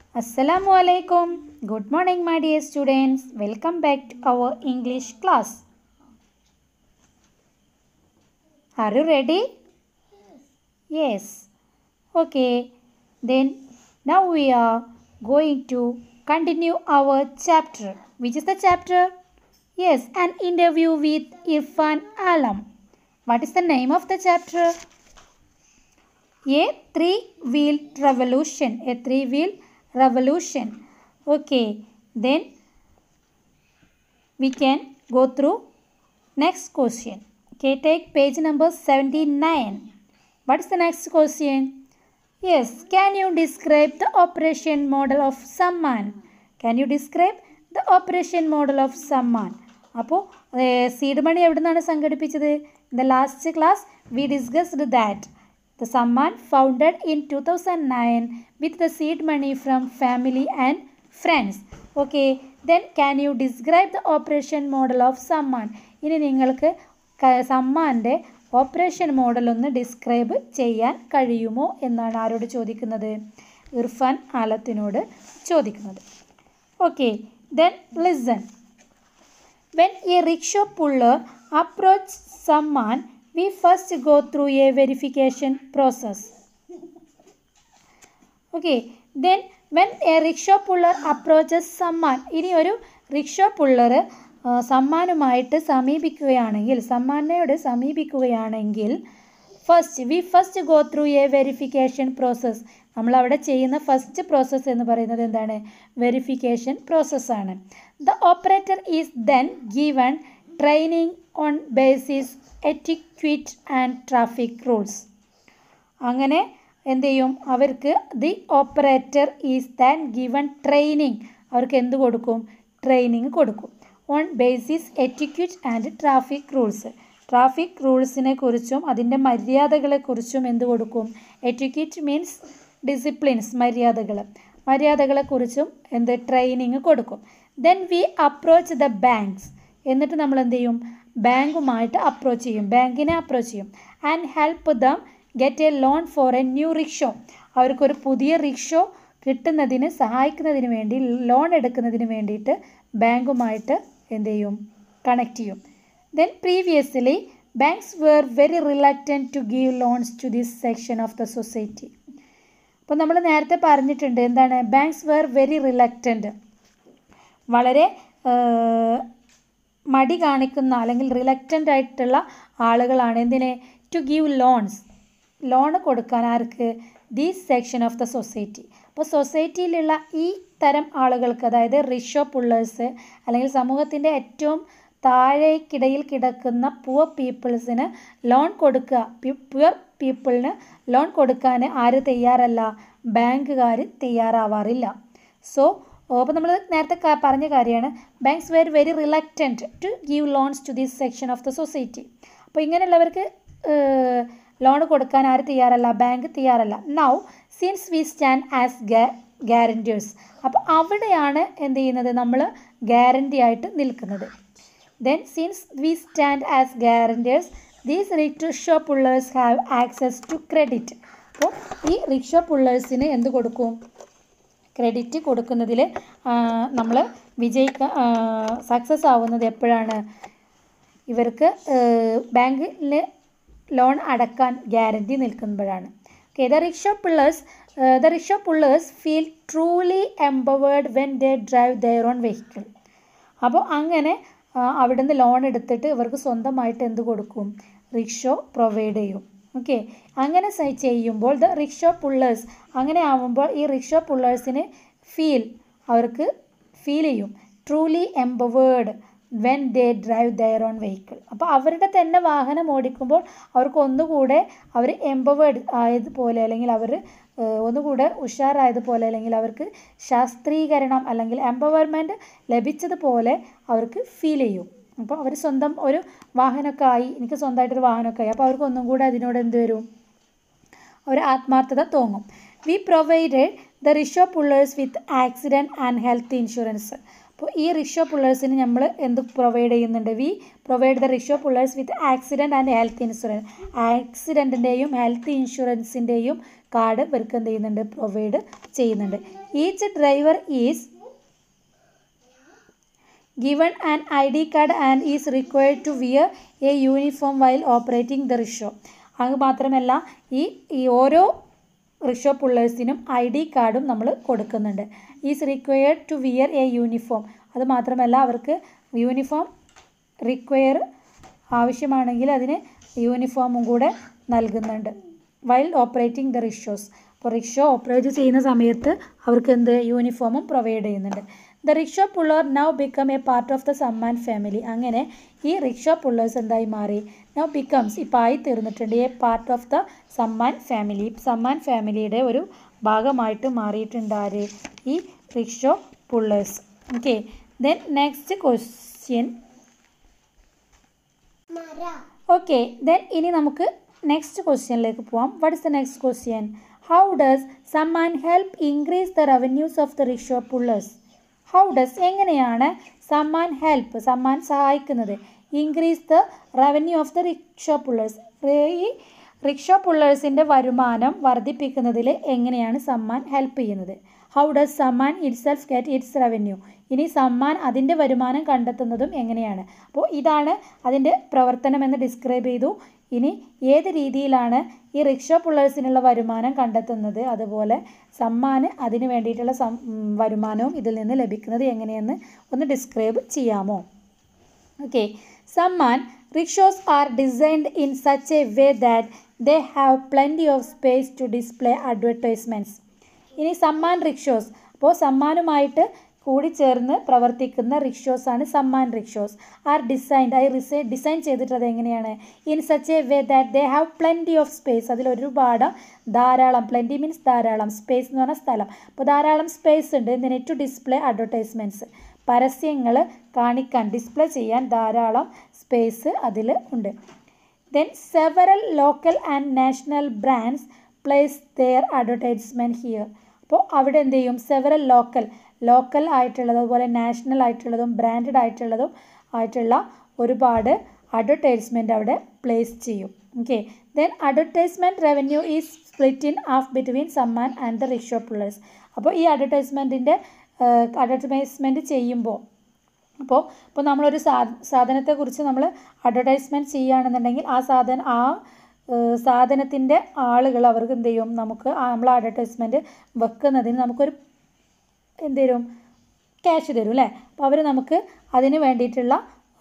Assalamu alaikum. Good morning, my dear students. Welcome back to our English class. Are you ready? Yes. Okay. Then now we are going to continue our chapter. Which is the chapter? Yes, an interview with Irfan Alam. What is the name of the chapter? A three-wheeled revolution. A three-wheel revolution. Okay. Then we can go through next question. Okay, take page number 79. What is the next question? Yes, can you describe the operation model of Samman? Can you describe the operation model of Samman? അപ്പോൾ seed money എവിടെ നിന്നാണ് സംഘടിപ്പിച്ചത് in the last class we discussed that the Samman founded in two thousand nine with the seed money from family and friends okay then can you describe the operation model of Samman ഇനി നിങ്ങൾക്ക് സമ്മാൻ്റെ operation model ഒന്ന് describe ചെയ്യാൻ കഴിയുമോ എന്നാണ് ആരോട് ചോദിക്കുന്നത് ഇർഫാൻ ആലത്തിനോട് ചോദിക്കുന്നത് okay then listen when a rickshaw puller approach Samman we first go through a verification process okay then when a rickshaw puller approaches Samman ഇനി ഒരു റിക്ഷോ പുള്ളർ സമ്മാനുമായിട്ട് സമീപിക്കുകയാണെങ്കിൽ സമ്മാനയോട് സമീപിക്കുകയാണെങ്കിൽ first we first go through a verification process നമ്മളവിടെ ചെയ്യുന്ന first process എന്ന് പറയുന്നത് എന്താണ് വെരിഫിക്കേഷൻ പ്രോസസ്സാണ് the operator is then given training on basis etiquette and traffic rules അങ്ങനെ എന്ത് ചെയ്യും അവർക്ക് the operator is then given training അവർക്ക് എന്ത് കൊടുക്കും ട്രെയിനിങ് കൊടുക്കും on basis etiquette and traffic rules traffic റൂൾസിനെ കുറിച്ചും അതിൻ്റെ മര്യാദകളെക്കുറിച്ചും എന്ത് കൊടുക്കും എറ്റിക്വിറ്റ് മീൻസ് ഡിസിപ്ലിൻസ് മര്യാദകൾ മര്യാദകളെക്കുറിച്ചും എന്ത് ട്രെയിനിങ് കൊടുക്കും then we approach the banks എന്നിട്ട് നമ്മൾ എന്ത് ചെയ്യും ബാങ്കുമായിട്ട് അപ്രോച്ച് ചെയ്യും ബാങ്കിനെ അപ്രോച്ച് ചെയ്യും and help them get a loan for a new rickshaw അവർക്കൊരു പുതിയ റിക്ഷോ കിട്ടുന്നതിന് സഹായിക്കുന്നതിന് വേണ്ടി ലോൺ എടുക്കുന്നതിന് വേണ്ടിയിട്ട് ബാങ്കുമായിട്ട് എന്ത് ചെയ്യും കണക്ട് ചെയ്യും then previously banks were very reluctant to give loans to this section of the society അപ്പോൾ നമ്മൾ നേരത്തെ പറഞ്ഞിട്ടുണ്ട് എന്താണ് ബാങ്ക്സ് വെർ വെരി റിലക്റ്റൻറ്റ് വളരെ മടി കാണിക്കുന്ന അല്ലെങ്കിൽ റിലക്റ്റൻ്റ് ആയിട്ടുള്ള ആളുകളാണ് എന്തിനെ ടു ഗീവ് ലോൺസ് ലോൺ കൊടുക്കാൻ ആർക്ക് these section of the society അപ്പോൾ സൊസൈറ്റിയിലുള്ള ഈ തരം ആളുകൾക്ക് അതായത് റിഷോ പുള്ളേഴ്സ് അല്ലെങ്കിൽ സമൂഹത്തിൻ്റെ ഏറ്റവും താഴേക്കിടയിൽ കിടക്കുന്ന പുവർ പീപ്പിൾസിന് ലോൺ കൊടുക്കുക പുവർ പീപ്പിളിന് ലോൺ കൊടുക്കാൻ ആര് തയ്യാറല്ല ബാങ്കുകാർ തയ്യാറാവാറില്ല സോ അപ്പോൾ നമ്മൾ നേരത്തെ പറഞ്ഞ കാര്യമാണ് banks were very reluctant to give loans to this section of the society അപ്പോൾ ഇങ്ങനെയുള്ളവർക്ക് ലോൺ കൊടുക്കാൻ ആര് തയ്യാറല്ല ബാങ്ക് തയ്യാറല്ല now since we stand as guarantors അപ്പോൾ അവിടെയാണ് എന്ത് ചെയ്യുന്നത് നമ്മൾ ഗ്യാരൻറ്റി ആയിട്ട് നിൽക്കുന്നത് then since we stand as guarantors these rickshaw pullers have access to credit അപ്പോൾ ഈ റിക്ഷോ പുള്ളേഴ്സിന് എന്ത് കൊടുക്കും ക്രെഡിറ്റ് കൊടുക്കുന്നതിൽ നമ്മൾ വിജയിക്ക സക്സസ് ആവുന്നത് എപ്പോഴാണ് ഇവർക്ക് ബാങ്കിൽ ലോൺ അടക്കാൻ ഗ്യാരണ്ടി നിൽക്കുമ്പോഴാണ് okay the rickshaw pullers the rickshaw pullers feel truly empowered when they drive their own vehicle അപ്പോൾ അങ്ങനെ അവിടുന്ന് ലോൺ എടുത്തിട്ട് ഇവർക്ക് സ്വന്തമായിട്ട് എന്ത് കൊടുക്കും റിക്ഷോ പ്രൊവൈഡ് ചെയ്യും ഓക്കെ അങ്ങനെ ചെയ്യുമ്പോൾ ദ റിക്ഷോ പുള്ളേഴ്സ് അങ്ങനെ ആവുമ്പോൾ ഈ റിക്ഷോ പുള്ളേഴ്സിന് ഫീൽ അവർക്ക് ഫീൽ ചെയ്യും truly empowered when they drive their own vehicle അപ്പോൾ അവരുടെ തന്നെ വാഹനം ഓടിക്കുമ്പോൾ അവർക്ക് ഒന്നുകൂടെ അവർ എംപവേർഡ് ആയതുപോലെ അല്ലെങ്കിൽ അവർ ഒന്നുകൂടെ ഉഷാറായതുപോലെ അല്ലെങ്കിൽ അവർക്ക് ശാസ്ത്രീകരണം അല്ലെങ്കിൽ എംപവർമെൻറ്റ് ലഭിച്ചതുപോലെ അവർക്ക് ഫീൽ ചെയ്യും അപ്പോൾ അവർ സ്വന്തം ഒരു വാഹനമൊക്കെ ആയി എനിക്ക് സ്വന്തമായിട്ടൊരു വാഹനമൊക്കെ ആയി അപ്പോൾ അവർക്ക് ഒന്നും കൂടെ അതിനോട് എന്ത് വരും ഒരു ആത്മാർത്ഥത തോന്നും we provide the rickshaw pullers with accident and health insurance അപ്പോൾ ഈ റിക്ഷോ പുള്ളേഴ്സിന് നമ്മൾ എന്ത് പ്രൊവൈഡ് ചെയ്യുന്നുണ്ട് we provide the rickshaw pullers with accident and health insurance ആക്സിഡൻറ്റിൻ്റെയും ഹെൽത്ത് ഇൻഷുറൻസിൻ്റെയും കാർഡ് ഇവർക്ക് എന്ത് ചെയ്യുന്നുണ്ട് പ്രൊവൈഡ് ചെയ്യുന്നുണ്ട് each driver is given an ID card and is required to wear a uniform while operating the rickshaw. അത് മാത്രമല്ല ഈ ഈ ഓരോ റിക്ഷോ പുള്ളേഴ്സിനും ഐ ഡി കാർഡും നമ്മൾ കൊടുക്കുന്നുണ്ട് is required to wear a uniform അത് മാത്രമല്ല അവർക്ക് യൂണിഫോം റിക്വയർ ആവശ്യമാണെങ്കിൽ അതിന് യൂണിഫോമും കൂടെ നൽകുന്നുണ്ട് വൈൽ ഓപ്പറേറ്റിംഗ് ദ റിക്ഷോസ് അപ്പോൾ റിക്ഷോ ഓപ്പറേറ്റ് ചെയ്യുന്ന സമയത്ത് അവർക്ക് എന്ത് യൂണിഫോമും പ്രൊവൈഡ് ചെയ്യുന്നുണ്ട് the rickshaw puller now become a part of the Samman family അങ്ങനെ ഈ റിക്ഷോ പുള്ളേഴ്സ് എന്തായി മാറി നൗ ബിക്കംസ് ഇപ്പോൾ ആയി തീർന്നിട്ടുണ്ട് a part of the Samman family Samman ഫാമിലിയുടെ ഒരു ഭാഗമായിട്ട് മാറിയിട്ടുണ്ട് ആര് ഈ rickshaw pullers okay then next question okay then ഇനി നമുക്ക് നെക്സ്റ്റ് ക്വസ്റ്റ്യനിലേക്ക് പോവാം what is the next question how does Samman help increase the revenues of the rickshaw pullers how does എങ്ങനെയാണ് സമ്മാൻ ഹെൽപ്പ് സമ്മാൻ സഹായിക്കുന്നത് increase the revenue of the rickshaw pullers ഈ rickshaw പുള്ളേഴ്സിൻ്റെ വരുമാനം വർദ്ധിപ്പിക്കുന്നതിൽ എങ്ങനെയാണ് സമ്മാൻ ഹെൽപ്പ് ചെയ്യുന്നത് how does Samman itself get its revenue ഇനി സമ്മാൻ അതിൻ്റെ വരുമാനം കണ്ടെത്തുന്നതും എങ്ങനെയാണ് അപ്പോൾ ഇതാണ് അതിൻ്റെ പ്രവർത്തനം എന്ന് ഡിസ്ക്രൈബ് ചെയ്തു ഇനി ഏത് രീതിയിലാണ് ഈ റിക്ഷ പുള്ളേഴ്സിനുള്ള വരുമാനം കണ്ടെത്തുന്നത് അതുപോലെ സമ്മാന് അതിന് വേണ്ടിയിട്ടുള്ള സം വരുമാനവും ഇതിൽ നിന്ന് ലഭിക്കുന്നത് എങ്ങനെയെന്ന് ഒന്ന് ഡിസ്ക്രൈബ് ചെയ്യാമോ okay Samman rickshaws are designed in such a way that they have plenty of space to display advertisements ഇനി സമ്മാൻ റിക്ഷോസ് അപ്പോൾ സമ്മാനുമായിട്ട് കൂടിച്ചേർന്ന് പ്രവർത്തിക്കുന്ന റിക്ഷോസ് ആണ് Samman rickshaws are designed I റിസൈ ഡിസൈൻ ചെയ്തിട്ടുള്ളത് എങ്ങനെയാണ് in such a way that they have plenty of space അതിൽ ഒരുപാട് ധാരാളം പ്ലെൻറ്റി മീൻസ് ധാരാളം സ്പേസ് എന്ന് പറഞ്ഞ സ്ഥലം അപ്പോൾ ധാരാളം സ്പേസ് ഉണ്ട് എന്തിന് ടു ഡിസ്പ്ലേ അഡ്വർടൈസ്മെൻറ്റ്സ് പരസ്യങ്ങൾ കാണിക്കാൻ ഡിസ്പ്ലേ ചെയ്യാൻ ധാരാളം സ്പേസ് അതിൽ ഉണ്ട് then several local and national brands place their advertisement here അപ്പോൾ അവിടെ എന്ത് ചെയ്യും സെവറൽ ലോക്കൽ ലോക്കൽ ആയിട്ടുള്ളതും അതുപോലെ നാഷണൽ ആയിട്ടുള്ളതും ബ്രാൻഡഡ് ആയിട്ടുള്ളതും ആയിട്ടുള്ള ഒരുപാട് അഡ്വർടൈസ്മെൻറ്റ് അവിടെ പ്ലേസ് ചെയ്യും okay then advertisement revenue is split in half between Samman and the rickshaw pullers അപ്പോൾ ഈ അഡ്വർടൈസ്മെൻറ്റിൻ്റെ അഡ്വർടൈസ്മെൻറ്റ് ചെയ്യുമ്പോൾ അപ്പോൾ ഇപ്പോൾ നമ്മളൊരു സാ സാധനത്തെക്കുറിച്ച് നമ്മൾ അഡ്വർടൈസ്മെൻറ്റ് ചെയ്യുകയാണെന്നുണ്ടെങ്കിൽ ആ സാധനം ആ സാധനത്തിൻ്റെ ആളുകൾ അവർക്ക് എന്ത് ചെയ്യും നമുക്ക് നമ്മൾ അഡ്വർടൈസ്മെൻറ്റ് വെക്കുന്നതിന് നമുക്കൊരു എന്ത് തരും ക്യാഷ് തരും അല്ലേ അപ്പോൾ അവർ നമുക്ക് അതിന് വേണ്ടിയിട്ടുള്ള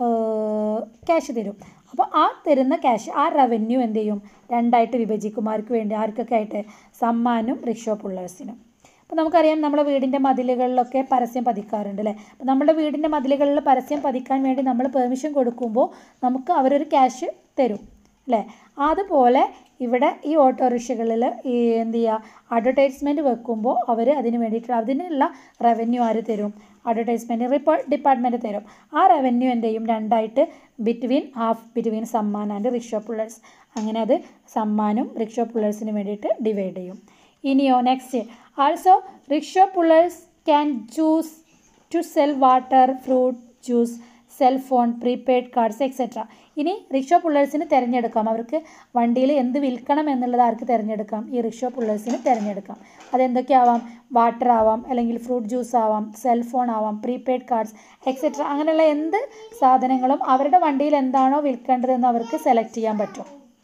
ക്യാഷ് തരും അപ്പോൾ ആ തരുന്ന ക്യാഷ് ആ റവന്യൂ എന്ത് ചെയ്യും രണ്ടായിട്ട് വിഭജിക്കും ആർക്ക് വേണ്ടി ആർക്കൊക്കെ ആയിട്ട് സമ്മാനും റിക്ഷോ പുള്ളേഴ്സിനും അപ്പോൾ നമുക്കറിയാം നമ്മുടെ വീടിൻ്റെ മതിലുകളിലൊക്കെ പരസ്യം പതിക്കാറുണ്ട് അല്ലേ അപ്പോൾ നമ്മുടെ വീടിൻ്റെ മതിലുകളിൽ പരസ്യം പതിക്കാൻ വേണ്ടി നമ്മൾ പെർമിഷൻ കൊടുക്കുമ്പോൾ നമുക്ക് അവരൊരു ക്യാഷ് തരും അല്ലേ അതുപോലെ ഇവിടെ ഈ ഓട്ടോറിക്ഷകളിൽ ഈ എന്ത് ചെയ്യുക അഡ്വർടൈസ്മെൻറ്റ് വെക്കുമ്പോൾ അവർ അതിന് വേണ്ടിയിട്ട് അതിനുള്ള റവന്യൂ ആര് തരും അഡ്വർടൈസ്മെൻറ്റ് റിപ്പോ ഡിപ്പാർട്ട്മെൻറ്റ് തരും ആ റവന്യൂ എന്ത് ചെയ്യും രണ്ടായിട്ട് between half between Samman and rickshaw pullers അങ്ങനെ അത് സമ്മാനും റിക്ഷോ പുള്ളേഴ്സിന് വേണ്ടിയിട്ട് ഡിവൈഡ് ചെയ്യും ഇനിയോ next also rickshaw pullers can choose to sell water fruit juice cell phone prepaid cards etcetera ഇനി റിക്ഷോ പുള്ളേഴ്സിന് തിരഞ്ഞെടുക്കാം അവർക്ക് വണ്ടിയിൽ എന്ത് വിൽക്കണം എന്നുള്ളത് ആർക്ക് തിരഞ്ഞെടുക്കാം ഈ റിക്ഷോ പുള്ളേഴ്സിന് തിരഞ്ഞെടുക്കാം അതെന്തൊക്കെയാവാം വാട്ടർ ആവാം അല്ലെങ്കിൽ ഫ്രൂട്ട് ജ്യൂസ് ആവാം സെൽ ഫോൺ ആവാം പ്രീപെയ്ഡ് കാർഡ്സ് എക്സെട്ര അങ്ങനെയുള്ള എന്ത് സാധനങ്ങളും അവരുടെ വണ്ടിയിൽ എന്താണോ വിൽക്കേണ്ടതെന്ന് അവർക്ക് സെലക്ട് ചെയ്യാൻ പറ്റും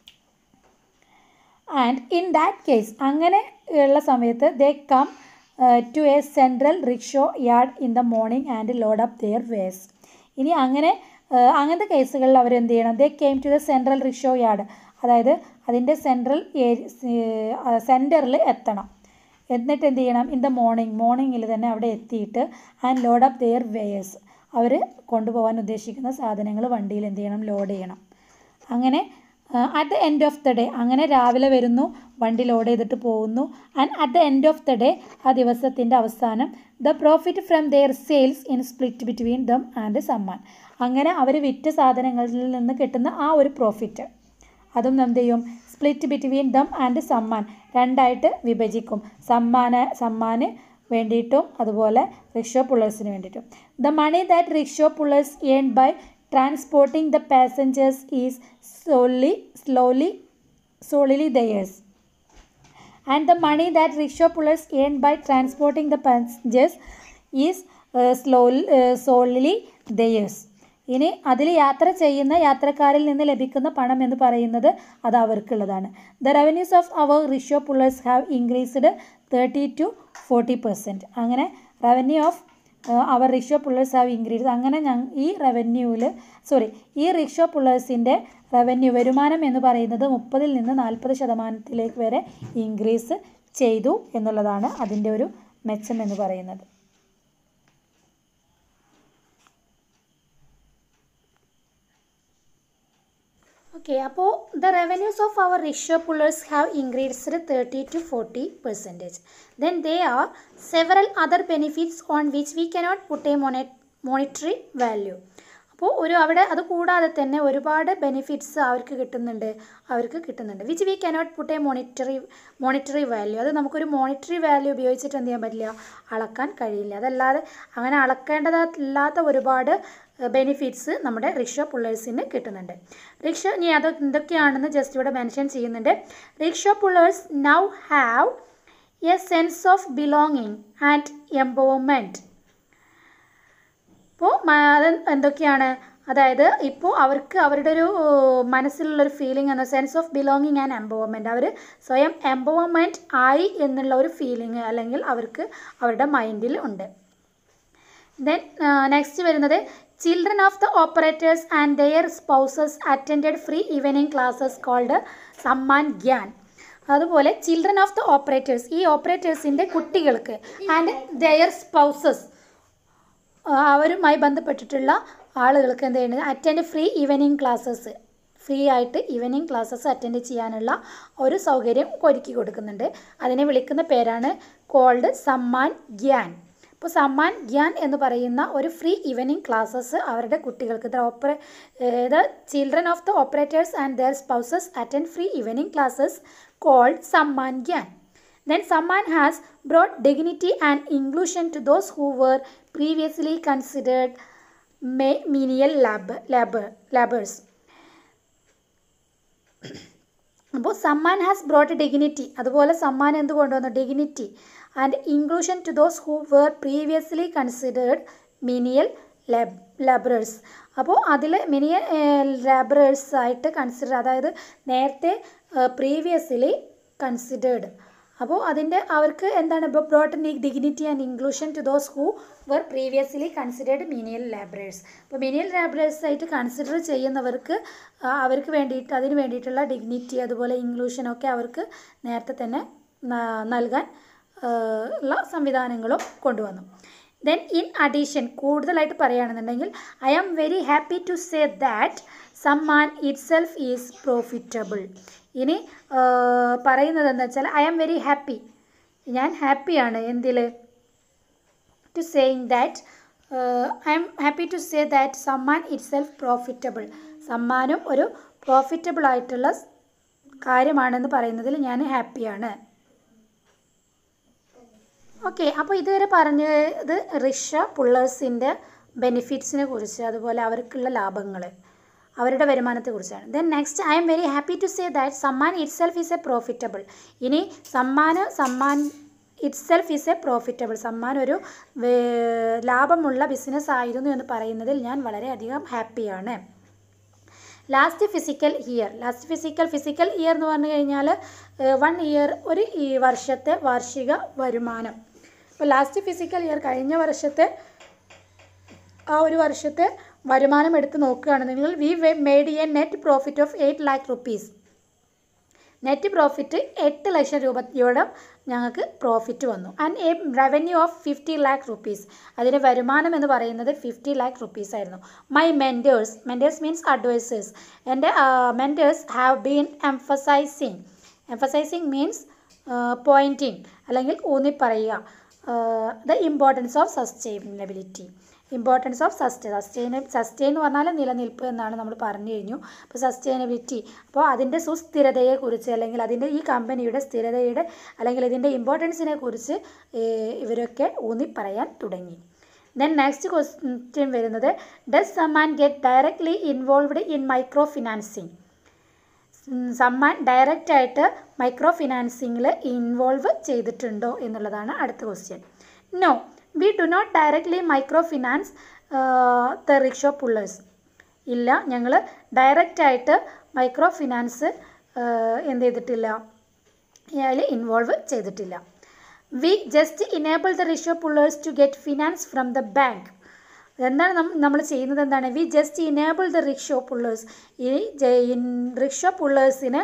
ആൻഡ് ഇൻ ദാറ്റ് കേസ് അങ്ങനെ ഉള്ള സമയത്ത് they come to a central rickshaw yard in the morning and load up their wares ഇനി അങ്ങനെ അങ്ങനത്തെ കേസുകളിൽ അവർ എന്ത് ചെയ്യണം they came to the central rickshaw yard അതായത് അതിൻ്റെ സെൻട്രൽ സെൻറ്ററിൽ എത്തണം എന്നിട്ട് എന്ത് ചെയ്യണം ഇൻ ദ മോർണിംഗ് മോർണിംഗിൽ തന്നെ അവിടെ എത്തിയിട്ട് and load up their wares അവർ കൊണ്ടുപോകാൻ ഉദ്ദേശിക്കുന്ന സാധനങ്ങൾ വണ്ടിയിൽ എന്ത് ചെയ്യണം ലോഡ് ചെയ്യണം അങ്ങനെ at the end of the day അങ്ങനെ രാവിലെ വരുന്നു വണ്ടി ലോഡ് ചെയ്തിട്ട് പോകുന്നു and at the end of the day ആ ദിവസത്തിൻ്റെ അവസാനം the profit from their sales in split between them and Samman അങ്ങനെ അവർ വിറ്റ സാധനങ്ങളിൽ നിന്ന് കിട്ടുന്ന ആ ഒരു പ്രോഫിറ്റ് അതും എന്ത് ചെയ്യും split between them and Samman രണ്ടായിട്ട് വിഭജിക്കും സമ്മാന സമ്മാന് വേണ്ടിയിട്ടും അതുപോലെ റിക്ഷോ പുള്ളേഴ്സിന് വേണ്ടിയിട്ടും the money that rickshaw pullers earn by transporting the passengers is solely slowly solely theirs and the money that rickshaw pullers earn by transporting the passengers is uh, slowly, uh, solely theirs. ഇനി അതിൽ യാത്ര ചെയ്യുന്ന യാത്രക്കാരിൽ നിന്ന് ലഭിക്കുന്ന പണം എന്ന് പറയുന്നത് അത് അവർക്കുള്ളതാണ് the revenues of our rickshaw pullers have increased thirty to forty percent അങ്ങനെ revenue of our rickshaw pullers have increase അങ്ങനെ ഞങ്ങൾ ഈ റവന്യൂവിൽ സോറി ഈ റിക്ഷോ പുള്ളേഴ്സിൻ്റെ റവന്യൂ വരുമാനം എന്ന് പറയുന്നത് മുപ്പതിൽ നിന്ന് നാൽപ്പത് ശതമാനത്തിലേക്ക് വരെ ഇൻക്രീസ് ചെയ്തു എന്നുള്ളതാണ് അതിൻ്റെ ഒരു മെച്ചം എന്ന് പറയുന്നത് ഓക്കെ അപ്പോൾ the revenues of our rickshaw pullers have increased thirty to forty percentage then there are several other benefits on which we cannot put a money monetary value അപ്പോൾ ഒരു അവിടെ അത് കൂടാതെ തന്നെ ഒരുപാട് ബെനിഫിറ്റ്സ് അവർക്ക് കിട്ടുന്നുണ്ട് അവർക്ക് കിട്ടുന്നുണ്ട് which we cannot put a monetary monetary value അത് നമുക്കൊരു മോണിറ്ററി വാല്യൂ ഉപയോഗിച്ചിട്ട് എന്ത് ചെയ്യാൻ പറ്റില്ല അളക്കാൻ കഴിയില്ല അതല്ലാതെ അങ്ങനെ അളക്കേണ്ടതല്ലാത്ത ഒരുപാട് ബെനിഫിറ്റ്സ് നമ്മുടെ റിക്ഷ പുള്ളേഴ്സിന് കിട്ടുന്നുണ്ട് റിക്ഷ ഇനി അത് എന്തൊക്കെയാണെന്ന് ജസ്റ്റ് ഇവിടെ മെൻഷൻ ചെയ്യുന്നുണ്ട് rickshaw pullers now have a sense of belonging and empowerment ഇപ്പോൾ അത് എന്തൊക്കെയാണ് അതായത് ഇപ്പോൾ അവർക്ക് അവരുടെ ഒരു മനസ്സിലുള്ളൊരു ഫീലിംഗ് എന്ന sense of belonging and empowerment അവർ സ്വയം എംപവർമെൻറ്റ് ആയി എന്നുള്ള ഒരു ഫീലിംഗ് അല്ലെങ്കിൽ അവർക്ക് അവരുടെ മൈൻഡിൽ ഉണ്ട് ദെൻ നെക്സ്റ്റ് വരുന്നത് children of the operators and their spouses attended free evening classes called Samman Gyan അതുപോലെ ചിൽഡ്രൻ ഓഫ് ദ ഓപ്പറേറ്റേഴ്സ് ഈ ഓപ്പറേറ്റേഴ്സിൻ്റെ കുട്ടികൾക്ക് ആൻഡ് ദെയർ സ്പൗസസ് അവരുമായി ബന്ധപ്പെട്ടിട്ടുള്ള ആളുകൾക്ക് എന്ത് ചെയ്യുന്നത് attend free evening classes free ആയിട്ട് ഈവനിങ് ക്ലാസ്സസ് അറ്റൻഡ് ചെയ്യാനുള്ള ഒരു സൗകര്യം ഒരുക്കി കൊടുക്കുന്നുണ്ട് അതിനെ വിളിക്കുന്ന പേരാണ് കോൾഡ് സമ്മാൻ ഗ്യാൻ ഇപ്പോൾ സമ്മാൻ ഗ്യാൻ എന്ന് പറയുന്ന ഒരു ഫ്രീ ഈവനിങ് ക്ലാസ്സസ് അവരുടെ കുട്ടികൾക്ക് the opera the children of the operators and their spouses attend free evening classes called Samman Gyan Then Samman has brought dignity and inclusion to those who were previously considered menial labor, labor, labors. അപ്പോൾ Samman has brought dignity അതുപോലെ സമ്മാൻ എന്ത് കൊണ്ടുവന്നു dignity and inclusion to those who were previously considered menial lab labourers അപ്പോൾ അതിൽ മിനിയൽ labourers ആയിട്ട് consider അതായത് നേരത്തെ previously considered അപ്പോൾ അതിൻ്റെ അവർക്ക് എന്താണ് brought dignity and inclusion to those who were previously considered menial labourers അപ്പോൾ മീനിയൽ ലാബറേഴ്സ് ആയിട്ട് കൺസിഡർ ചെയ്യുന്നവർക്ക് അവർക്ക് വേണ്ടിയിട്ട് അതിന് വേണ്ടിയിട്ടുള്ള ഡിഗ്നിറ്റി അതുപോലെ ഇൻക്ലൂഷനൊക്കെ അവർക്ക് നേരത്തെ തന്നെ നൽകാൻ ഉള്ള സംവിധാനങ്ങളും കൊണ്ടുവന്നു ദെൻ ഇൻ അഡീഷൻ കൂടുതലായിട്ട് പറയുകയാണെന്നുണ്ടെങ്കിൽ I am very happy to say that Samman itself is profitable ഇനി പറയുന്നത് എന്താ വെച്ചാൽ ഐ ആം വെരി ഹാപ്പി ഞാൻ ഹാപ്പിയാണ് എന്തിൽ to saying that I am happy to say that Samman itself profitable സമ്മാനം ഒരു പ്രോഫിറ്റബിൾ ആയിട്ടുള്ള കാര്യമാണെന്ന് പറയുന്നതിൽ ഞാൻ ഹാപ്പിയാണ് ഓക്കെ അപ്പോൾ ഇതുവരെ പറഞ്ഞത് റിഷ പുള്ളേഴ്സിൻ്റെ ബെനിഫിറ്റ്സിനെ കുറിച്ച് അതുപോലെ അവർക്കുള്ള ലാഭങ്ങൾ അവരുടെ വരുമാനത്തെക്കുറിച്ചാണ് then next I am very happy to say that Samman itself is a profitable ഇനി Samman Samman itself is a profitable Samman ഒരു ലാഭമുള്ള ബിസിനസ് ആയിരുന്നു എന്ന് പറയുന്നതിൽ ഞാൻ വളരെയധികം ഹാപ്പിയാണ് last fiscal year last fiscal fiscal year എന്ന് പറഞ്ഞു കഴിഞ്ഞാൽ വൺ ഇയർ ഒരു ഈ വർഷത്തെ വാർഷിക വരുമാനം ഇപ്പോൾ ലാസ്റ്റ് ഫിസിക്കൽ ഇയർ കഴിഞ്ഞ വർഷത്തെ ആ ഒരു വർഷത്തെ വരുമാനം എടുത്ത് നോക്കുകയാണെന്നുണ്ടെങ്കിൽ we made a net profit of eight lakh rupees net profit എട്ട് ലക്ഷം രൂപയോടെ ഞങ്ങൾക്ക് പ്രോഫിറ്റ് വന്നു and a revenue of fifty lakh rupees അതിൻ്റെ വരുമാനം എന്ന് പറയുന്നത് ഫിഫ്റ്റി ലാക്ക് റുപ്പീസ് ആയിരുന്നു my mentors mentors means advisors എൻ്റെ mentors have been emphasising emphasising means pointing അല്ലെങ്കിൽ ഊന്നി പറയുക the importance of sustainability importance of sustain sustain sustain എന്ന് പറഞ്ഞാൽ നിലനിൽപ്പ് എന്നാണ് നമ്മൾ പറഞ്ഞു കഴിഞ്ഞു അപ്പോൾ സസ്റ്റൈനബിലിറ്റി അപ്പോൾ അതിൻ്റെ സുസ്ഥിരതയെക്കുറിച്ച് അല്ലെങ്കിൽ അതിൻ്റെ ഈ കമ്പനിയുടെ സ്ഥിരതയുടെ അല്ലെങ്കിൽ ഇതിൻ്റെ ഇമ്പോർട്ടൻസിനെ കുറിച്ച് ഇവരൊക്കെ ഊന്നി പറയാൻ തുടങ്ങി ദെൻ നെക്സ്റ്റ് ക്വസ്റ്റ്യൻ വരുന്നത് does Samman get directly involved in microfinancing Samman ഡയറക്റ്റായിട്ട് മൈക്രോ ഫിനാൻസിങ്ങിൽ ഇൻവോൾവ് ചെയ്തിട്ടുണ്ടോ എന്നുള്ളതാണ് അടുത്ത question no we do not directly microfinance the rickshaw pullers ഇല്ല ഞങ്ങൾ ഡയറക്റ്റായിട്ട് മൈക്രോ ഫിനാൻസ് എന്ത് ചെയ്തിട്ടില്ല അതിൽ ഇൻവോൾവ് ചെയ്തിട്ടില്ല we just enable the rickshaw pullers to get finance from the bank എന്താണ് നമ്മൾ ചെയ്യുന്നത് എന്താണ് we just enable the rickshaw pullers ഈ റിക്ഷോ പുള്ളേഴ്സിന്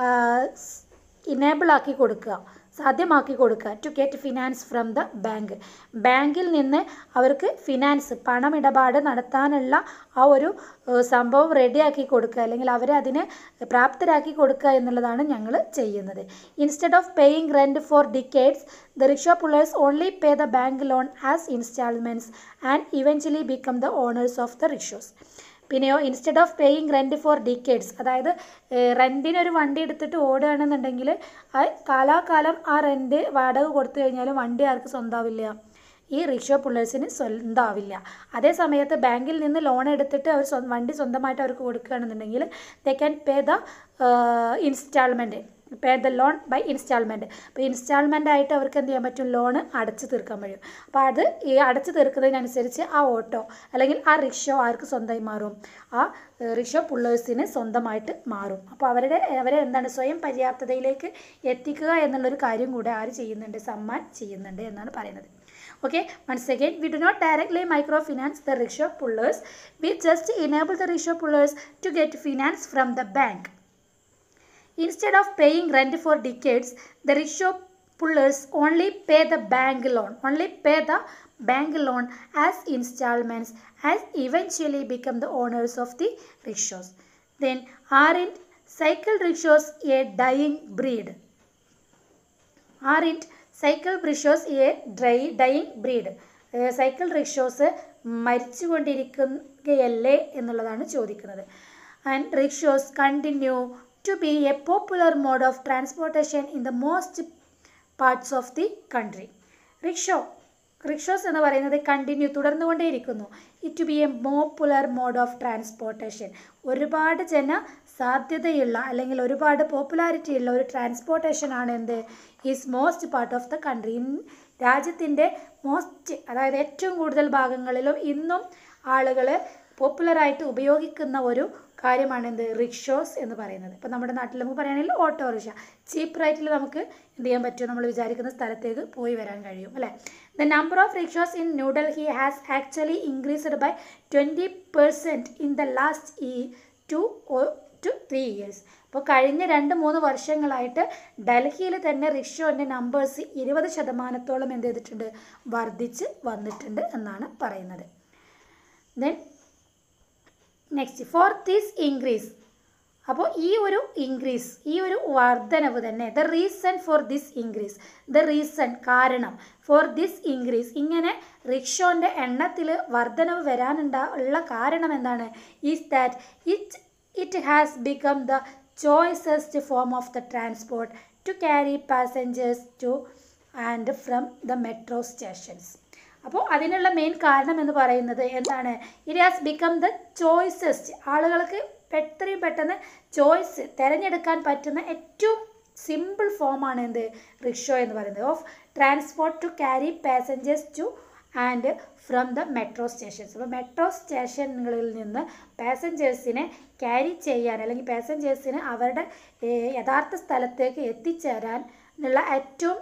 ഇനേബിൾ ആക്കി കൊടുക്കുക സാധ്യമാക്കി കൊടുക്കുക to get finance from the bank ബാങ്കിൽ നിന്ന് അവർക്ക് ഫിനാൻസ് പണമിടപാട് നടത്താനുള്ള ആ ഒരു സംഭവം റെഡിയാക്കി കൊടുക്കുക അല്ലെങ്കിൽ അവരെ അതിന് പ്രാപ്തരാക്കി കൊടുക്കുക എന്നുള്ളതാണ് ഞങ്ങൾ ചെയ്യുന്നത് instead of paying rent for decades the rickshaw pullers only pay the bank loan as instalments and eventually become the owners of the rickshaws പിന്നെയോ instead of paying rent for decades അതായത് റെൻറ്റിനൊരു വണ്ടി എടുത്തിട്ട് ഓടുകയാണെന്നുണ്ടെങ്കിൽ ആ കാലാകാലം ആ റെൻറ്റ് വാടക കൊടുത്തു കഴിഞ്ഞാലും വണ്ടി ആർക്ക് സ്വന്തമാവില്ല ഈ റിക്ഷോ പുള്ളേഴ്സിന് സ്വന്തമാവില്ല അതേ സമയത്ത് ബാങ്കിൽ നിന്ന് ലോൺ എടുത്തിട്ട് അവർ വണ്ടി സ്വന്തമായിട്ട് അവർക്ക് കൊടുക്കുകയാണെന്നുണ്ടെങ്കിൽ they can pay the installment pay the loan by installment അപ്പോൾ ഇൻസ്റ്റാൾമെൻ്റ് ആയിട്ട് അവർക്ക് എന്ത് ചെയ്യാൻ പറ്റും ലോണ് അടച്ചു തീർക്കാൻ കഴിയും അപ്പോൾ അത് ഈ അടച്ചു തീർക്കുന്നതിനനുസരിച്ച് ആ ഓട്ടോ അല്ലെങ്കിൽ ആ റിക്ഷോ ആർക്ക് സ്വന്തമായി മാറും ആ റിക്ഷോ പുള്ളേഴ്സിന് സ്വന്തമായിട്ട് മാറും അപ്പോൾ അവരുടെ അവരെ എന്താണ് സ്വയം പര്യാപ്തതയിലേക്ക് എത്തിക്കുക എന്നുള്ളൊരു കാര്യം കൂടെ ആര് ചെയ്യുന്നുണ്ട് സമ്മാൻ ചെയ്യുന്നുണ്ട് എന്നാണ് പറയുന്നത് okay once again we do not directly microfinance the rickshaw pullers we just enable the rickshaw pullers to get finance from the bank instead of paying rent for decades the rickshaw pullers only pay the bank loan only pay the bank loan as installments as eventually become the owners of the rickshaws then aren't cycle rickshaws a dying breed aren't cycle rickshaws a dry dying breed cycle rickshaws മരിച്ചുകൊണ്ടിരിക്കുകയല്ലേ എന്നുള്ളതാണ് ചോദിക്കുന്നത് and rickshaws continue to be a popular mode of transportation in the most parts of the country rickshaw rickshaws എന്ന് പറയുന്നത് continue തുടർന്നുകൊണ്ടേയിരിക്കുന്നു it to be a popular mode of transportation ഒരുപാട് ജന സാധ്യതയുള്ള അല്ലെങ്കിൽ ഒരുപാട് പോപ്പുലാരിറ്റി ഉള്ള ഒരു ട്രാൻസ്പോർട്ടേഷൻ ആണ് എന്ത് is most part of the country രാജ്യത്തിൻ്റെ മോസ്റ്റ് അതായത് ഏറ്റവും കൂടുതൽ ഭാഗങ്ങളിലും ഇന്നും ആളുകൾ പോപ്പുലറായിട്ട് ഉപയോഗിക്കുന്ന ഒരു കാര്യമാണ് എന്ത് റിക്ഷോസ് എന്ന് പറയുന്നത് ഇപ്പോൾ നമ്മുടെ നാട്ടിൽ നമുക്ക് പറയുകയാണെങ്കിൽ ഓട്ടോറിക്ഷ ചീപ്പ് റേറ്റിൽ നമുക്ക് എന്ത് ചെയ്യാൻ പറ്റും നമ്മൾ വിചാരിക്കുന്ന സ്ഥലത്തേക്ക് പോയി വരാൻ കഴിയും അല്ലേ the number of rickshaws in New Delhi has actually increased by twenty percent in the last ഈ ടു ടു ത്രീ ഇയേഴ്സ് അപ്പോൾ കഴിഞ്ഞ രണ്ട് മൂന്ന് വർഷങ്ങളായിട്ട് ഡൽഹിയിൽ തന്നെ റിക്ഷോൻ്റെ നമ്പേഴ്സ് ഇരുപത് ശതമാനത്തോളം എന്ത് ചെയ്തിട്ടുണ്ട് വർദ്ധിച്ച് വന്നിട്ടുണ്ട് എന്നാണ് പറയുന്നത് then next for this increase അപ്പോൾ ഈ ഒരു ഇൻക്രീസ് ഈ ഒരു വർധനവ് തന്നെ the reason for this increase the reason കാരണം ഫോർ ദിസ് ഇൻക്രീസ് ഇങ്ങനെ റിക്ഷോൻ്റെ എണ്ണത്തിൽ വർധനവ് വരാനുണ്ടാ ഉള്ള കാരണം എന്താണ് is that it it has become the choicest form of the transport to carry passengers to and from the metro stations അപ്പോൾ അതിനുള്ള മെയിൻ കാരണം എന്ന് പറയുന്നത് എന്താണ് it has become the choicest ആളുകൾക്ക് എത്രയും പെട്ടെന്ന് ചോയ്സ് തിരഞ്ഞെടുക്കാൻ പറ്റുന്ന ഏറ്റവും സിമ്പിൾ ഫോമാണ് എന്ത് റിക്ഷോ എന്ന് പറയുന്നത് of transport to carry passengers to and from the metro stations അപ്പോൾ മെട്രോ സ്റ്റേഷനുകളിൽ നിന്ന് പാസഞ്ചേഴ്സിനെ ക്യാരി ചെയ്യാൻ അല്ലെങ്കിൽ പാസഞ്ചേഴ്സിന് അവരുടെ യഥാർത്ഥ സ്ഥലത്തേക്ക് എത്തിച്ചേരാൻ ഉള്ള ഏറ്റവും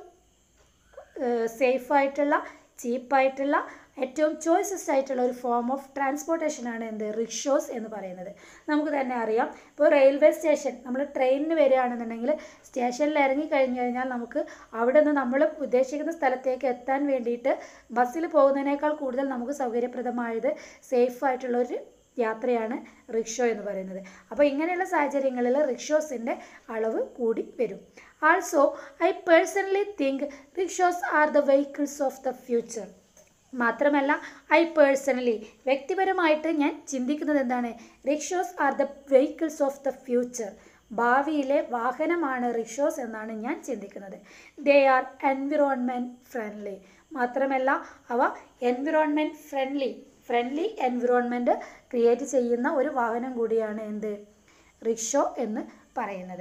സേഫായിട്ടുള്ള ചീപ്പായിട്ടുള്ള ഏറ്റവും ചോയ്സസ് ആയിട്ടുള്ള ഒരു ഫോം ഓഫ് ട്രാൻസ്പോർട്ടേഷനാണ് എന്ത് റിക്ഷോസ് എന്ന് പറയുന്നത് നമുക്ക് തന്നെ അറിയാം ഇപ്പോൾ റെയിൽവേ സ്റ്റേഷൻ നമ്മൾ ട്രെയിനിന് വരികയാണെന്നുണ്ടെങ്കിൽ സ്റ്റേഷനിൽ ഇറങ്ങി കഴിഞ്ഞ് കഴിഞ്ഞാൽ നമുക്ക് അവിടെ നിന്ന് നമ്മൾ ഉദ്ദേശിക്കുന്ന സ്ഥലത്തേക്ക് എത്താൻ വേണ്ടിയിട്ട് ബസ്സിൽ പോകുന്നതിനേക്കാൾ കൂടുതൽ നമുക്ക് സൗകര്യപ്രദമായത് സേഫ് ആയിട്ടുള്ള ഒരു യാത്രയാണ് റിക്ഷോ എന്ന് പറയുന്നത് അപ്പോൾ ഇങ്ങനെയുള്ള സാഹചര്യങ്ങളിൽ റിക്ഷോസിൻ്റെ അളവ് കൂടി വരും also I personally think rickshaws are the vehicles of the future മാത്രമല്ല ഐ പേഴ്സണലി വ്യക്തിപരമായിട്ട് ഞാൻ ചിന്തിക്കുന്നത് എന്താണ് rickshaws are the vehicles of the future ഭാവിയിലെ വാഹനമാണ് റിക്ഷോസ് എന്നാണ് ഞാൻ ചിന്തിക്കുന്നത് ദേ ആർ എൻവിറോൺമെൻറ്റ് ഫ്രണ്ട്ലി മാത്രമല്ല അവ environment friendly friendly environment create ചെയ്യുന്ന ഒരു വാഹനം കൂടിയാണ് എന്ത് റിക്ഷോ എന്ന് പറയുന്നത്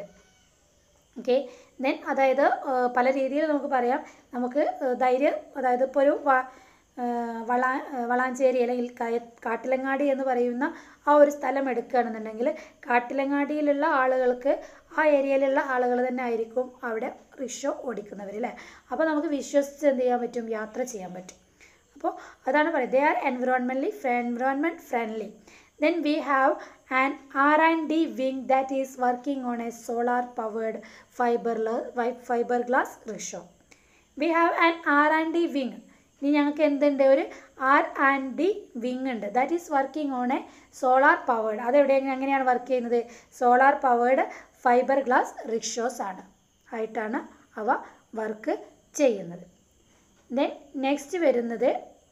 ഓക്കെ ദെൻ അതായത് ആ, പല രീതിയിൽ നമുക്ക് പറയാം നമുക്ക് ആ, ധൈര്യം അതായത് ഇപ്പോൾ ഒരു വ ആ, വളാ ആ, വളാഞ്ചേരി അല്ലെങ്കിൽ കയ കാട്ടിലങ്ങാടി എന്ന് പറയുന്ന ആ ഒരു സ്ഥലം എടുക്കുകയാണെന്നുണ്ടെങ്കിൽ കാട്ടിലങ്ങാടിയിലുള്ള ആളുകൾക്ക് ആ ഏരിയയിലുള്ള ആളുകൾ തന്നെ ആയിരിക്കും അവിടെ റിക്ഷോ ഓടിക്കുന്നവർ അല്ലേ അപ്പോൾ നമുക്ക് വിശ്വസിച്ച് എന്ത് ചെയ്യാൻ പറ്റും യാത്ര ചെയ്യാൻ പറ്റും അപ്പോൾ അതാണ് പറയുന്നത് they are environmentally environment friendly then we have an R and D wing that is working on a solar powered fibre fibreglass rickshaw we have an R and D wing ഇനി ഞങ്ങൾക്ക് എന്തുണ്ട് ഒരു R and D wing ഉണ്ട് that is working on a solar powered അതെവിടെ എങ്ങനെയാണ് work ചെയ്യുന്നത് solar powered fibreglass rickshaws ആണ് ആയിട്ടാണ് അവ വർക്ക് ചെയ്യുന്നത് ദെൻ നെക്സ്റ്റ് വരുന്നത്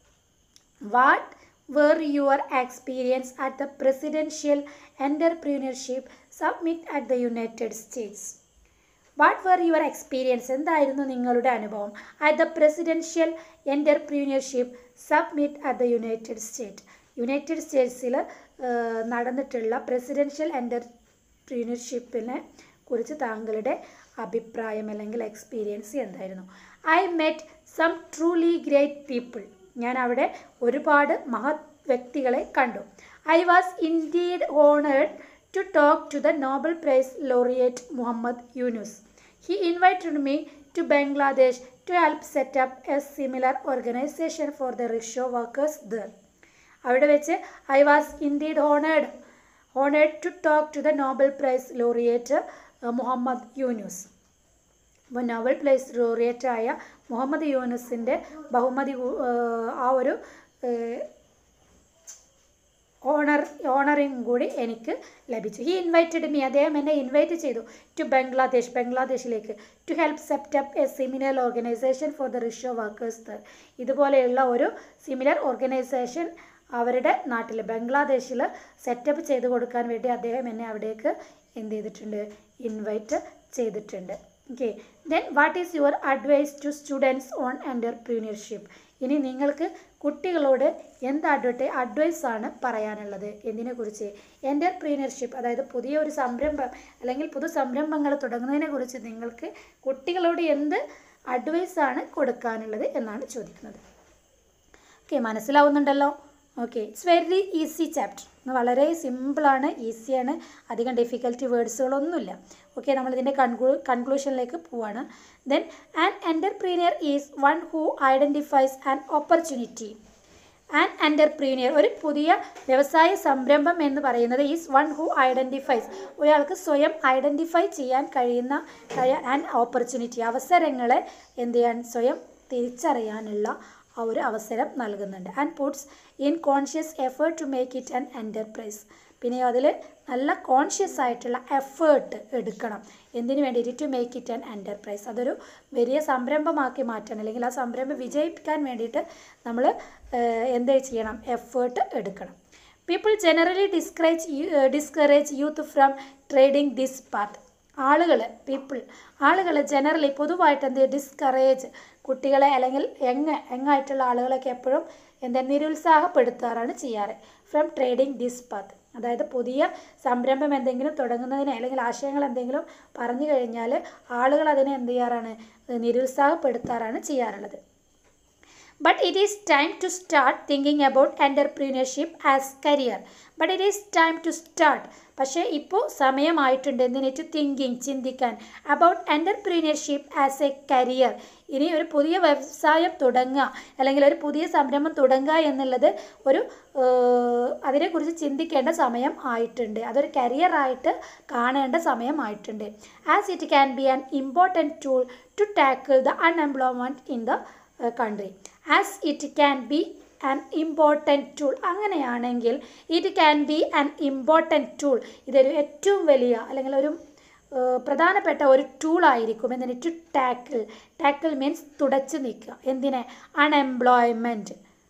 what were your experience at the presidential entrepreneurship submit at the United States what were your experience എന്തായിരുന്നു നിങ്ങളുടെ അനുഭവം at the presidential entrepreneurship submit at the United State United സ്റ്റേറ്റ്സിൽ നടന്നിട്ടുള്ള പ്രസിഡൻഷ്യൽ എൻ്റർപ്രീനിയർഷിപ്പിനെ കുറിച്ച് താങ്കളുടെ അഭിപ്രായം അല്ലെങ്കിൽ എക്സ്പീരിയൻസ് എന്തായിരുന്നു I met some truly great people ഞാൻ അവിടെ ഒരുപാട് മഹത് വ്യക്തികളെ കണ്ടു I was indeed honoured to talk to the Nobel Prize laureate Muhammad Yunus. He invited me to Bangladesh to help set up a similar organization for the rickshaw workers there. അവിടെ വെച്ച് I was indeed honoured honoured to talk to the Nobel prize laureate Muhammad Yunus അപ്പോൾ Nobel prize laureate ആയ മുഹമ്മദ് യൂനുസിൻ്റെ ബഹുമതി കൂ- ഏഹ് ആ ഒരു ഏഹ് owner honouring കൂടി എനിക്ക് ലഭിച്ചു ഈ ഇൻവൈറ്റഡ് മീ അദ്ദേഹം എന്നെ ഇൻവൈറ്റ് ചെയ്തു ടു ബംഗ്ലാദേശ് ബംഗ്ലാദേശിലേക്ക് to help set up a similar organisation for the rickshaw workers ഇതുപോലെയുള്ള ഒരു സിമിലർ ഓർഗനൈസേഷൻ അവരുടെ നാട്ടിൽ ബംഗ്ലാദേശിൽ സെറ്റപ്പ് ചെയ്ത് കൊടുക്കാൻ വേണ്ടി അദ്ദേഹം എന്നെ അവിടേക്ക് എന്ത് ചെയ്തിട്ടുണ്ട് ഇൻവൈറ്റ് ചെയ്തിട്ടുണ്ട് okay then what is your advice to students on entrepreneurship ഇനി നിങ്ങൾക്ക് കുട്ടികളോട് എന്ത് അഡ്വൈ അഡ്വൈസ് ആണ് പറയാനുള്ളത് എന്തിനെക്കുറിച്ച് എൻ്റർപ്രീനിയർഷിപ്പ് അതായത് പുതിയ ഒരു സംരംഭം അല്ലെങ്കിൽ പുതു സംരംഭങ്ങൾ തുടങ്ങുന്നതിനെ കുറിച്ച് നിങ്ങൾക്ക് കുട്ടികളോട് എന്ത് അഡ്വൈസ് ആണ് കൊടുക്കാനുള്ളത് എന്നാണ് ചോദിക്കുന്നത് ഓക്കെ മനസ്സിലാവുന്നുണ്ടല്ലോ okay it's very easy chapter വളരെ സിമ്പിളാണ് ഈസിയാണ് അധികം ഡിഫിക്കൽറ്റി വേർഡ്സുകളൊന്നുമില്ല ഓക്കെ നമ്മളിതിൻ്റെ കൺക്ലൂ കൺക്ലൂഷനിലേക്ക് പോവാണ് then an entrepreneur is one who identifies an opportunity an entrepreneur ഒരു പുതിയ വ്യവസായ സംരംഭം എന്ന് പറയുന്നത് ഈസ് വൺ ഹൂ ഐഡൻറ്റിഫൈസ് ഒരാൾക്ക് സ്വയം ഐഡൻറ്റിഫൈ ചെയ്യാൻ കഴിയുന്ന ആൻ ഓപ്പർച്യൂണിറ്റി അവസരങ്ങളെ എന്ത് ചെയ്യാൻ സ്വയം തിരിച്ചറിയാനുള്ള ആ ഒരു അവസരം നൽകുന്നുണ്ട് and puts in conscious effort to make it an enterprise പിന്നെ അതിൽ നല്ല കോൺഷ്യസ് ആയിട്ടുള്ള എഫേർട്ട് എടുക്കണം എന്തിനു വേണ്ടിയിട്ട് to make it an enterprise അതൊരു വലിയ സംരംഭമാക്കി മാറ്റാൻ അല്ലെങ്കിൽ ആ സംരംഭം വിജയിപ്പിക്കാൻ വേണ്ടിയിട്ട് നമ്മൾ എന്ത് ചെയ്യണം എഫേർട്ട് എടുക്കണം people generally discourage discourage youth from treading this path ആളുകൾ പീപ്പിൾ ആളുകൾ ജനറലി പൊതുവായിട്ട് എന്ത് ഡിസ്കറേജ് കുട്ടികളെ അല്ലെങ്കിൽ യങ് യങ്ങായിട്ടുള്ള ആളുകളൊക്കെ എപ്പോഴും എന്താ നിരുത്സാഹപ്പെടുത്താറാണ് ചെയ്യാറ് ഫ്രം ട്രേഡിംഗ് ദിസ് പാത്ത് അതായത് പുതിയ സംരംഭം എന്തെങ്കിലും തുടങ്ങുന്നതിന് അല്ലെങ്കിൽ ആശയങ്ങൾ എന്തെങ്കിലും പറഞ്ഞു കഴിഞ്ഞാൽ ആളുകൾ അതിനെ എന്ത് ചെയ്യാറാണ് നിരുത്സാഹപ്പെടുത്താറാണ് ചെയ്യാറുള്ളത് But it is time to start thinking about entrepreneurship as career. But it is time to start. പക്ഷേ ഇപ്പോൾ സമയമായിട്ടുണ്ട് എന്തിനേറ്റ് തിങ്കിങ് ചിന്തിക്കാൻ about entrepreneurship as a career ഇനി ഒരു പുതിയ വ്യവസായം തുടങ്ങുക അല്ലെങ്കിൽ ഒരു പുതിയ സംരംഭം തുടങ്ങുക എന്നുള്ളത് ഒരു ഏഹ്, അതിനെക്കുറിച്ച് ചിന്തിക്കേണ്ട സമയം ആയിട്ടുണ്ട് അതൊരു കരിയറായിട്ട് കാണേണ്ട സമയമായിട്ടുണ്ട് as it can be an important tool to tackle the unemployment in the country as it can be an important tool അങ്ങനെയാണെങ്കിൽ it can be an important tool ഇതൊരു ഏറ്റവും വലിയ അല്ലെങ്കിൽ ഒരു ഏഹ്, പ്രധാനപ്പെട്ട ഒരു ടൂളായിരിക്കും എന്തിന് ടു ടാക്കിൾ ടാക്കിൾ മീൻസ് തുടച്ചു നീക്കുക എന്തിനെ അൺഎംപ്ലോയ്മെൻറ്റ്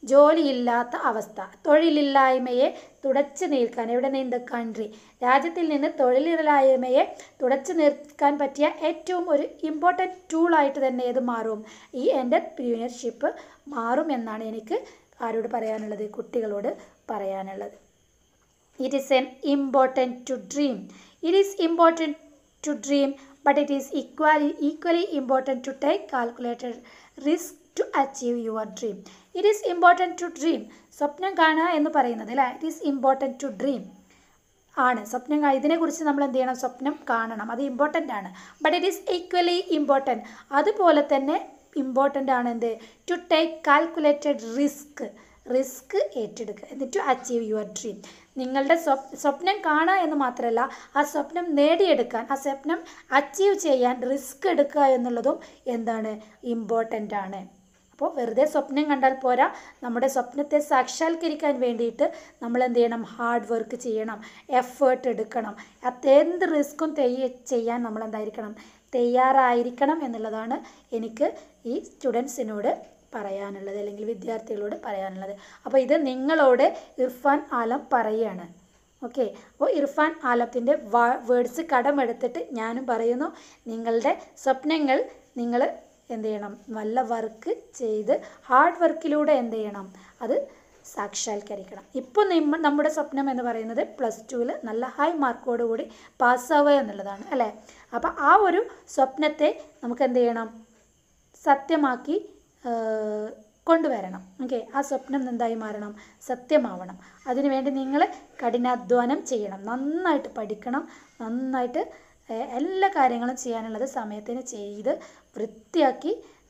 ജോലിയില്ലാത്ത അവസ്ഥ തൊഴിലില്ലായ്മയെ തുടച്ചു നീക്കാൻ എവിടെ നിന്ന് കൺട്രി രാജ്യത്തിൽ നിന്ന് തൊഴിലില്ലായ്മയെ തുടച്ചു നീക്കാൻ പറ്റിയ ഏറ്റവും ഒരു ഇമ്പോർട്ടൻറ്റ് ടൂളായിട്ട് തന്നെ ഏത് മാറും ഈ എൻ്റർപ്രീനിയർഷിപ്പ് മാറും എന്നാണ് എനിക്ക് ആരോട് പറയാനുള്ളത് കുട്ടികളോട് പറയാനുള്ളത് it is an important to dream it is important to dream but it is equally equally important to take calculated risk to achieve your dream it is important to dream സ്വപ്നം കാണുക എന്ന് പറയുന്നത് അല്ലേ it is important to dream ആണ് സ്വപ്നം കാ- ഇതിനെക്കുറിച്ച് നമ്മൾ എന്ത് ചെയ്യണം സ്വപ്നം കാണണം അത് ഇമ്പോർട്ടൻ്റ് ആണ് but it is equally important അതുപോലെ തന്നെ ഇമ്പോർട്ടൻ്റ് ആണ് എന്ത് to take calculated risk risk ഏറ്റെടുക്കുക എന്നിട്ട് അച്ചീവ് യുവർ ഡ്രീം നിങ്ങളുടെ സ്വപ് സ്വപ്നം കാണുക എന്ന് മാത്രമല്ല ആ സ്വപ്നം നേടിയെടുക്കാൻ ആ സ്വപ്നം അച്ചീവ് ചെയ്യാൻ റിസ്ക് എടുക്കുക എന്നുള്ളതും എന്താണ് ഇമ്പോർട്ടൻ്റ് ആണ് അപ്പോൾ വെറുതെ സ്വപ്നം കണ്ടാൽ പോരാ നമ്മുടെ സ്വപ്നത്തെ സാക്ഷാത്കരിക്കാൻ വേണ്ടിയിട്ട് നമ്മൾ എന്ത് ചെയ്യണം ഹാർഡ് വർക്ക് ചെയ്യണം എഫേർട്ട് എടുക്കണം അത് എന്ത് റിസ്ക്കും തെയ്യ ചെയ്യാൻ നമ്മൾ എന്തായിരിക്കണം തയ്യാറായിരിക്കണം എന്നുള്ളതാണ് എനിക്ക് ഈ സ്റ്റുഡൻസിനോട് പറയാനുള്ളത് അല്ലെങ്കിൽ വിദ്യാർത്ഥികളോട് പറയാനുള്ളത് അപ്പോൾ ഇത് നിങ്ങളോട് ഇർഫാൻ ആലം പറയുകയാണ് ഓക്കെ അപ്പോൾ ഇർഫാൻ ആലത്തിൻ്റെ വേർഡ്സ് കടമെടുത്തിട്ട് ഞാനും പറയുന്നു നിങ്ങളുടെ സ്വപ്നങ്ങൾ നിങ്ങൾ എന്ത് ചെയ്യണം നല്ല വർക്ക് ചെയ്ത് ഹാർഡ് വർക്കിലൂടെ എന്ത് ചെയ്യണം അത് സാക്ഷാത്കരിക്കണം ഇപ്പോൾ നിമ്മ നമ്മുടെ സ്വപ്നം എന്ന് പറയുന്നത് പ്ലസ് ടുവിൽ നല്ല ഹൈ മാർക്കോടുകൂടി പാസ്സാവുക എന്നുള്ളതാണ് അല്ലേ അപ്പോൾ ആ ഒരു സ്വപ്നത്തെ നമുക്ക് എന്ത് ചെയ്യണം സത്യമാക്കി ഏഹ്, കൊണ്ടുവരണം ഓക്കെ ആ സ്വപ്നം എന്തായി മാറണം സത്യമാവണം അതിനുവേണ്ടി നിങ്ങൾ കഠിനാധ്വാനം ചെയ്യണം നന്നായിട്ട് പഠിക്കണം നന്നായിട്ട് ഏഹ്, എല്ലാ കാര്യങ്ങളും ചെയ്യാനുള്ളത് സമയത്തിന് ചെയ്ത് വൃത്തിയാക്കി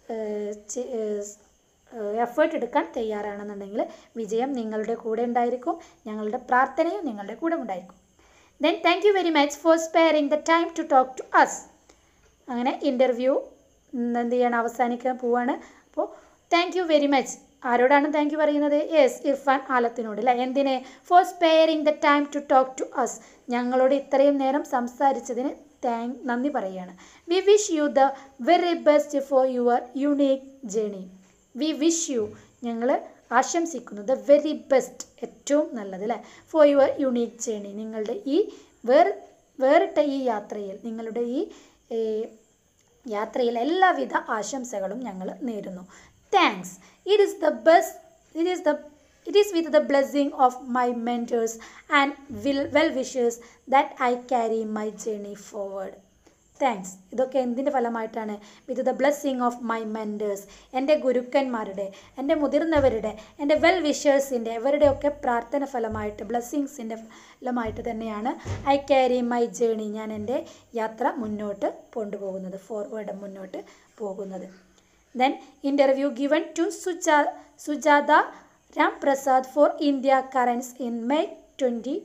എഫേർട്ട് എടുക്കാൻ തയ്യാറാണെന്നുണ്ടെങ്കിൽ വിജയം നിങ്ങളുടെ കൂടെ ഉണ്ടായിരിക്കും ഞങ്ങളുടെ പ്രാർത്ഥനയും നിങ്ങളുടെ കൂടെ ഉണ്ടായിരിക്കും then thank you very much for sparing the time to talk to us അങ്ങനെ ഇൻ്റർവ്യൂ എന്ത് ചെയ്യണം അവസാനിക്കാൻ പോവാണ് അപ്പോൾ താങ്ക് യു വെരി മച്ച് ആരോടാണ് താങ്ക് യു പറയുന്നത് യെസ് ഇർഫാൻ ആലത്തിനോട് അല്ലേ എന്തിന് for sparing the time to talk to us ഞങ്ങളോട് ഇത്രയും നേരം സംസാരിച്ചതിന് താങ്ക് നന്ദി പറയുകയാണ് we wish you the very best for your unique journey we wish you ഞങ്ങൾ ആശംസിക്കുന്നു ദ വെരി ബെസ്റ്റ് ഏറ്റവും നല്ലത് അല്ലേ ഫോർ യുവർ യുണീക്ക് ജേണി നിങ്ങളുടെ ഈ വേർ വേറിട്ട ഈ യാത്രയിൽ നിങ്ങളുടെ ഈ ഏഹ്, യാത്രയിൽ എല്ലാവിധ ആശംസകളും ഞങ്ങൾ നേരുന്നു thanks it is the best it is the it is with the blessing of my mentors and will well wishers that I carry my journey forward thanks ഇതൊക്കെ എന്തിൻ്റെ ഫലമായിട്ടാണ് with the blessing of my mentors എൻ്റെ ഗുരുക്കന്മാരുടെ എൻ്റെ മുതിർന്നവരുടെ എൻ്റെ well വിഷേഴ്സിൻ്റെ ഇവരുടെയൊക്കെ പ്രാർത്ഥന ഫലമായിട്ട് ബ്ലെസ്സിങ്സിൻ്റെ ഫലമായിട്ട് തന്നെയാണ് ഐ ക്യാരി മൈ ജേണി ഞാൻ എൻ്റെ യാത്ര മുന്നോട്ട് കൊണ്ടുപോകുന്നത് ഫോർവേഡ് മുന്നോട്ട് പോകുന്നത് then interview given to Suja Sujatha Ram Prasad for India Currents in May twenty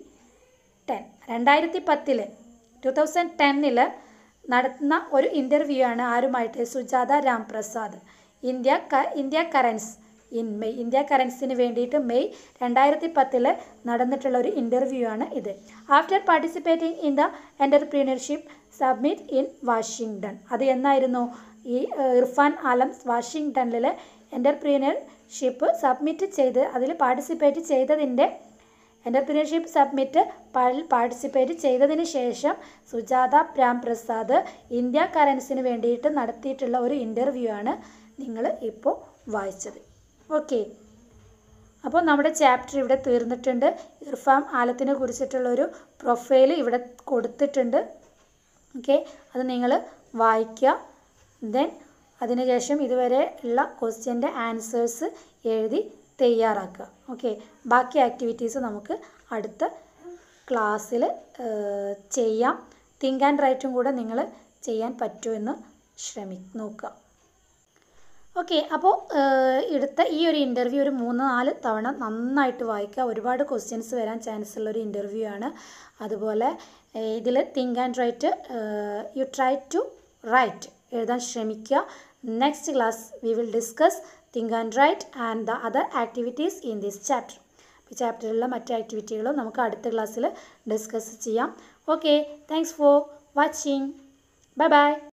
ten രണ്ടായിരത്തി പത്തിൽ ടു തൗസൻഡ് ടെന്നിൽ നടത്തുന്ന ഒരു ഇൻ്റർവ്യൂ ആണ് ആരുമായിട്ട് സുജാത രാം പ്രസാദ് ഇന്ത്യ ക India Currents in May India കറൻസിന് വേണ്ടിയിട്ട് മെയ് രണ്ടായിരത്തി പത്തിൽ നടന്നിട്ടുള്ള ഒരു ഇൻ്റർവ്യൂ ആണ് ഇത് after participating in the entrepreneurship submit in Washington അത് എന്നായിരുന്നു ഈ ഏഹ്, ഇർഫാൻ ആലം വാഷിങ്ടണിൽ എൻ്റർപ്രീനർഷിപ്പ് സബ്മിറ്റ് ചെയ്ത് അതിൽ പാർട്ടിസിപ്പേറ്റ് ചെയ്തതിൻ്റെ എൻ്റർപ്രീനർഷിപ്പ് സബ്മിറ്റ് പാർട്ടിസിപ്പേറ്റ് ചെയ്തതിന് ശേഷം സുജാത രാം പ്രസാദ് ഇന്ത്യ കറൻസിന് വേണ്ടിയിട്ട് നടത്തിയിട്ടുള്ള ഒരു ഇൻ്റർവ്യൂ ആണ് നിങ്ങൾ ഇപ്പോൾ വായിച്ചത് ഓക്കെ അപ്പോൾ നമ്മുടെ ചാപ്റ്റർ ഇവിടെ തീർന്നിട്ടുണ്ട് ഇർഫാം ആലത്തിനെ കുറിച്ചിട്ടുള്ള ഒരു പ്രൊഫൈൽ ഇവിടെ കൊടുത്തിട്ടുണ്ട് ഓക്കെ അത് നിങ്ങൾ വായിക്കുക ദെൻ അതിനുശേഷം ഇതുവരെ ഉള്ള ക്വസ്റ്റ്യൻ്റെ ആൻസേഴ്സ് എഴുതി തയ്യാറാക്കുക ഓക്കെ ബാക്കി ആക്ടിവിറ്റീസ് നമുക്ക് അടുത്ത ക്ലാസ്സിൽ ചെയ്യാം തിങ്ക് ആൻഡ് റൈറ്റും കൂടെ നിങ്ങൾ ചെയ്യാൻ പറ്റുമെന്ന് ശ്രമി നോക്കുക ഓക്കെ അപ്പോൾ എടുത്ത ഈ ഒരു ഇൻ്റർവ്യൂ ഒരു മൂന്ന് നാല് തവണ നന്നായിട്ട് വായിക്കുക ഒരുപാട് ക്വസ്റ്റ്യൻസ് വരാൻ ചാൻസ് ഉള്ള ഒരു ഇൻ്റർവ്യൂ ആണ് അതുപോലെ ഇതിൽ think and write you try to write എഴുതാൻ ശ്രമിക്കുക next class we will discuss think and write and the other activities in this chapter ഈ ചാപ്റ്ററിലുള്ള മറ്റ് ആക്ടിവിറ്റികളും നമുക്ക് അടുത്ത ക്ലാസ്സിൽ ഡിസ്കസ് ചെയ്യാം okay thanks for watching bye by